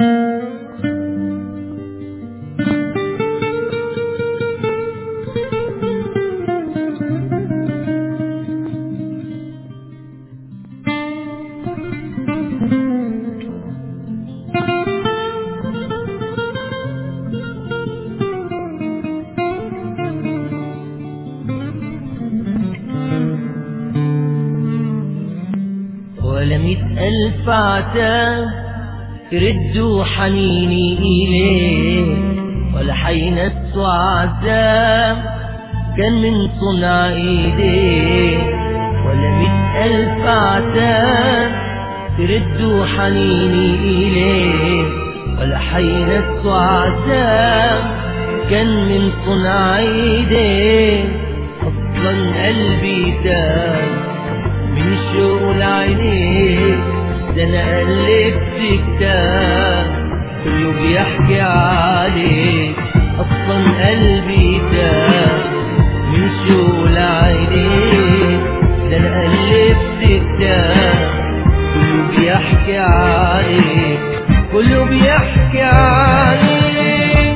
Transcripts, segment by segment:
ولا مئة ألف عتاب ردوا حنيني إليه ولا حينت عذاب كان من صنع إيديه ولا مئة ألف عتاب ردوا حنيني إليه ولا حينت عذاب كان من صنع إيديه أصلا قلبي تاب من شغل عينيك ده انا قلبت كتاب كله بيحكي عليك اصلا قلبي تاب من شغل عينيك ده انا قلبت كتاب كله بيحكي عليك كله بيحكي عليك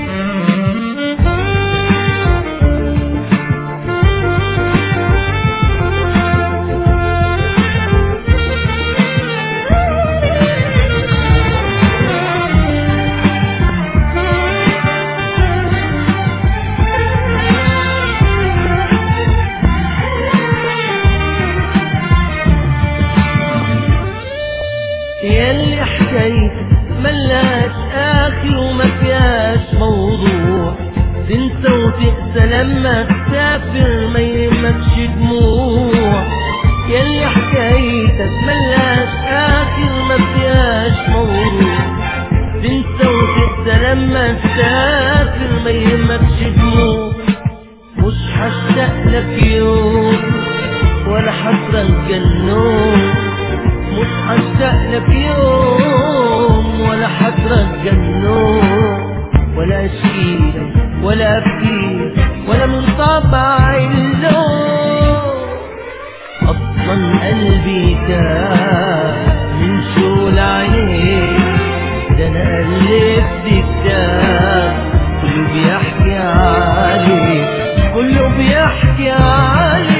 ياللي حكايتك ملاش اخر وما فيهاش موضوع تنسى وتقسى لما تسافر ما يهمكش دموع ياللي حكايتك ملاش اخر ما فيهاش موضوع تنسى وتقسى لما تسافر ما يهمكش دموع مش هشتاق لك يوم ولا حسرة النوم مش هشتاق لك يوم ولا حسرة النوم ولا اشكيلك ولا ابكيلك ولا من طبع اللوم اصلا قلبي تاب من شغل عينيك ده انا قلبت كتاب كله بيحكي عليك كله بيحكي عليك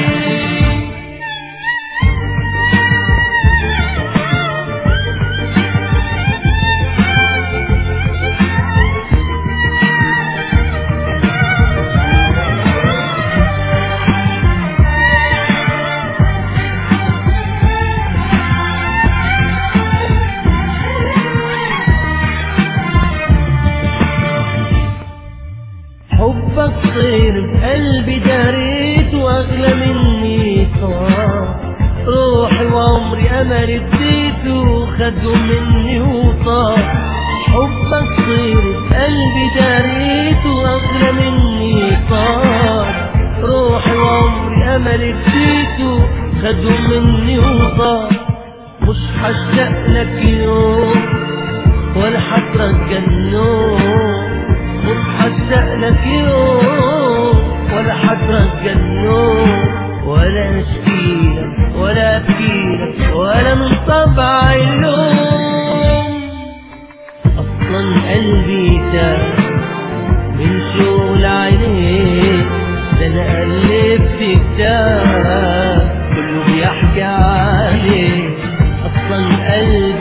حبك طير بقلبي داريت واغلى مني صار روحي وعمري انا رديته خدوا مني وطار حبك طير بقلبي داريت واغلى مني صار روحي وعمري انا رديته خدوا مني وطار مش هشتاق لك يوم ولا حترجى النوم مش هشتاق لك يوم ولا حترجى النوم ولا اشكيلك ولا ابكيلك ولا من طبع اللوم اصلا قلبي تاب من شغل عينيك ده انا قلبت كتاب كله بيحكي عليك اصلا قلبي